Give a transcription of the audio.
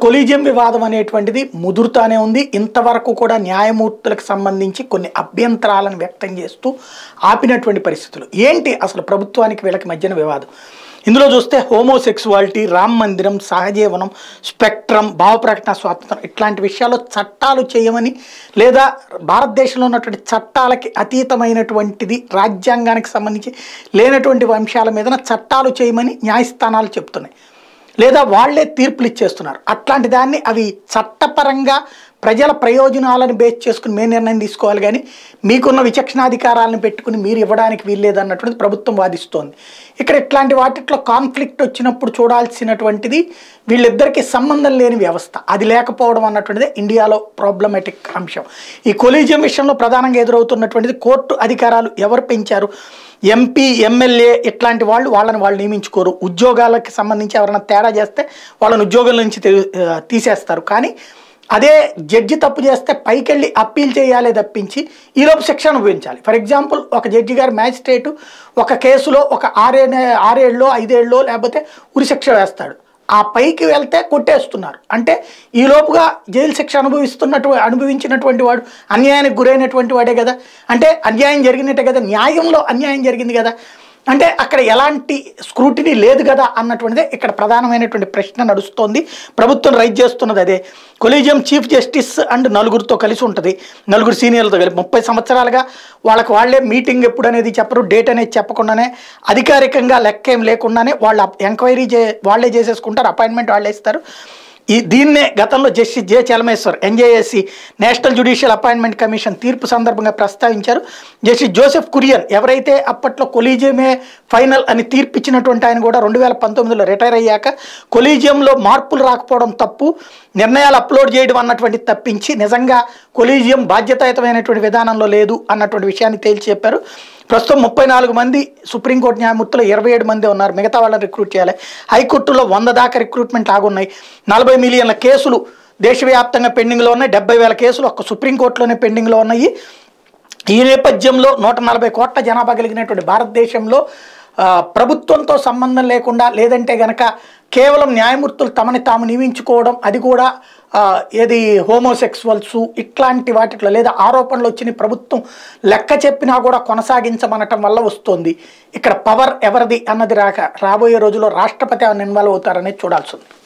collegium వివాదం అనేటువంటిది ముదురుతానే ఉంది ఇంతవరకు కూడా న్యాయమూర్తులకు సంబంధించి కొన్ని అభ్యంతరాలను వ్యక్తం చేస్తూ ఆపినటువంటి పరిస్థితులు ఏంటి అసలు ప్రభుత్వానికి వీళ్ళకి మధ్యన వివాదం ఇందులో చూస్తే హోమోసెక్సువాలిటీ రామ్ మందిరం సహజీవనం స్పెక్ట్రమ్ భావప్రకటన స్వాతంత్రం ఇట్లాంటి విషయాల్లో చట్టాలు చేయమని లేదా భారతదేశంలో ఉన్నటువంటి చట్టాలకి అతీతమైనటువంటిది రాజ్యాంగానికి సంబంధించి లేనటువంటి అంశాల మీదన చట్టాలు చేయమని న్యాయస్థానాలు చెప్తున్నాయి లేదా వాళ్లే తీర్పులు ఇచ్చేస్తున్నారు అట్లాంటి దాన్ని అవి చట్టపరంగా ప్రజల ప్రయోజనాలను బేస్ చేసుకుని మేము నిర్ణయం తీసుకోవాలి కానీ మీకున్న విచక్షణాధికారాలను పెట్టుకుని మీరు ఇవ్వడానికి వీల్లేదన్నటువంటిది ప్రభుత్వం వాదిస్తోంది ఇక్కడ ఇట్లాంటి వాటిట్లో కాన్ఫ్లిక్ట్ వచ్చినప్పుడు చూడాల్సినటువంటిది వీళ్ళిద్దరికీ సంబంధం లేని వ్యవస్థ అది లేకపోవడం అన్నటువంటిది ఇండియాలో ప్రాబ్లమేటిక్ అంశం ఈ కొలీజియం విషయంలో ప్రధానంగా ఎదురవుతున్నటువంటిది కోర్టు అధికారాలు ఎవరు పెంచారు ఎంపీ ఎమ్మెల్యే ఇట్లాంటి వాళ్ళు వాళ్ళని వాళ్ళు నియమించుకోరు ఉద్యోగాలకు సంబంధించి ఎవరైనా తేడా చేస్తే వాళ్ళని ఉద్యోగం నుంచి తె- ఆ, తీసేస్తారు కానీ అదే జడ్జి తప్పు చేస్తే పైకెళ్ళి అప్పీల్ చేయాలి తప్పించి ఈలోపు శిక్ష అనుభవించాలి ఫర్ ఎగ్జాంపుల్ ఒక జడ్జి గారు మ్యాజిస్ట్రేటు ఒక కేసులో ఒక ఆరే ఆరేళ్ళలో ఐదేళ్ళలో లేకపోతే ఉరిశిక్ష వేస్తాడు ఆ పైకి వెళ్తే కొట్టేస్తున్నారు అంటే ఈ లోపుగా జైలు శిక్ష అనుభవిస్తున్నట్టు అనుభవించినటువంటి వాడు అన్యాయానికి గురైనటువంటి వాడే కదా అంటే అన్యాయం జరిగినట్టే కదా న్యాయంలో అన్యాయం జరిగింది కదా అంటే అక్కడ ఎలాంటి స్క్రూటినీ లేదు కదా అన్నటువంటిదే ఇక్కడ ప్రధానమైనటువంటి ప్రశ్న నడుస్తోంది ప్రభుత్వం రైజ్ చేస్తున్నది అదే కొలీజియం చీఫ్ జస్టిస్ అండ్ నలుగురితో కలిసి ఉంటుంది నలుగురు సీనియర్లతో కలిపి ముప్పై సంవత్సరాలుగా వాళ్ళకి వాళ్ళే మీటింగ్ ఎప్పుడు అనేది చెప్పరు డేట్ అనేది చెప్పకుండానే అధికారికంగా లెక్క ఏం లేకుండానే వాళ్ళ ఎంక్వైరీ చే వాళ్ళే చేసేసుకుంటారు అపాయింట్మెంట్ వాళ్ళే ఇస్తారు ఈ దీన్నే గతంలో justice J Chelameswar NJSC national judicial appointment commission తీర్పు సందర్భంగా ప్రస్తావించారు జస్టిస్ జోసెఫ్ కురియన్ ఎవరైతే అప్పట్లో కొలీజియమే ఫైనల్ అని తీర్పు ఇచ్చినటువంటి ఆయన కూడా రెండు వేల పంతొమ్మిదిలో రిటైర్ అయ్యాక కొలీజియంలో మార్పులు రాకపోవడం తప్పు నిర్ణయాలు అప్లోడ్ చేయడం అన్నటువంటి తప్పించి నిజంగా కొలీజియం బాధ్యతాయుతమైనటువంటి విధానంలో లేదు అన్నటువంటి విషయాన్ని తేల్చి చెప్పారు ప్రస్తుతం ముప్పై నాలుగు మంది సుప్రీంకోర్టు న్యాయమూర్తులు ఇరవై ఏడు మంది ఉన్నారు మిగతా వాళ్ళని రిక్రూట్ చేయాలి హైకోర్టులో వంద దాకా రిక్రూట్మెంట్ ఆగున్నాయి నలభై మిలియన్ల కేసులు దేశవ్యాప్తంగా పెండింగ్లో ఉన్నాయి డెబ్బై వేల కేసులు ఒక్క సుప్రీంకోర్టులోనే పెండింగ్లో ఉన్నాయి ఈ నేపథ్యంలో నూట నలభై కోట్ల జనాభా కలిగినటువంటి భారతదేశంలో ఆ, ప్రభుత్వంతో సంబంధం లేకుండా లేదంటే గనక కేవలం న్యాయమూర్తులు తమని తాము నియమించుకోవడం అది కూడా ఆ, ఏది హోమోసెక్సువల్స్ ఇట్లాంటి వాటిలో లేదా ఆరోపణలు వచ్చిన ప్రభుత్వం లెక్క చెప్పినా కూడా కొనసాగించమనటం వల్ల వస్తుంది ఇక్కడ పవర్ ఎవరిది అన్నది రాక రాబోయే రోజుల్లో రాష్ట్రపతి ఏమైనా ఇన్వాల్వ్ అవుతారనేది చూడాల్సి ఉంది